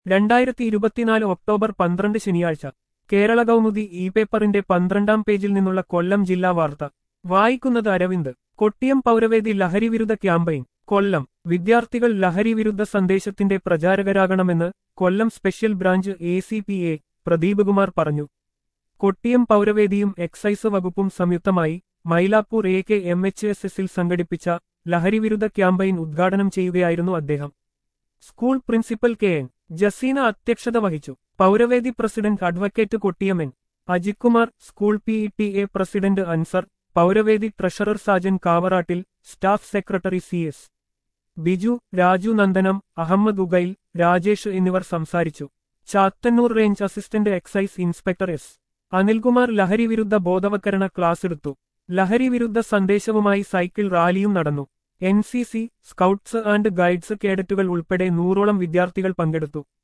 രണ്ടായിരത്തി ഇരുപത്തിനാല് ഒക്ടോബർ പന്ത്രണ്ട് ശനിയാഴ്ച കേരള കൗമുദി ഇ പേപ്പറിന്റെ പന്ത്രണ്ടാം പേജിൽ നിന്നുള്ള കൊല്ലം ജില്ലാ വാർത്ത വായിക്കുന്നത് അരവിന്ദ് കൊട്ടിയം പൗരവേദി ലഹരിവിരുദ്ധ ക്യാമ്പയിൻ കൊല്ലം വിദ്യാർത്ഥികൾ ലഹരിവിരുദ്ധ സന്ദേശത്തിന്റെ പ്രചാരകരാകണമെന്ന് Kollam special branch A C P A Pradeep Kumar പറഞ്ഞു കൊട്ടിയം പൗരവേദിയും എക്സൈസ് വകുപ്പും സംയുക്തമായി Mylapore A K M H S എസിൽ സംഘടിപ്പിച്ച ലഹരിവിരുദ്ധ ക്യാമ്പയിൻ ഉദ്ഘാടനം ചെയ്യുകയായിരുന്നു അദ്ദേഹം school principal K N Jaseena അധ്യക്ഷത വഹിച്ചു പൗരവേദി president advocate Kottiyam N Ajithkumar school P E T A president Ansar പൗരവേദി treasurer Sajan Kavarattil staff secretary C S Biju Raju Nandanam Ahammed Ugail Rajesh എന്നിവർ സംസാരിച്ചു Chathannoor range assistant excise inspector S Anilkumar ലഹരിവിരുദ്ധ ബോധവൽക്കരണ ക്ലാസ് എടുത്തു ലഹരിവിരുദ്ധ സന്ദേശവുമായി സൈക്കിൾ റാലിയും നടന്നു N C C scouts and guides കേഡറ്റുകൾ ഉൾപ്പെടെ നൂറോളം വിദ്യാർത്ഥികൾ പങ്കെടുത്തു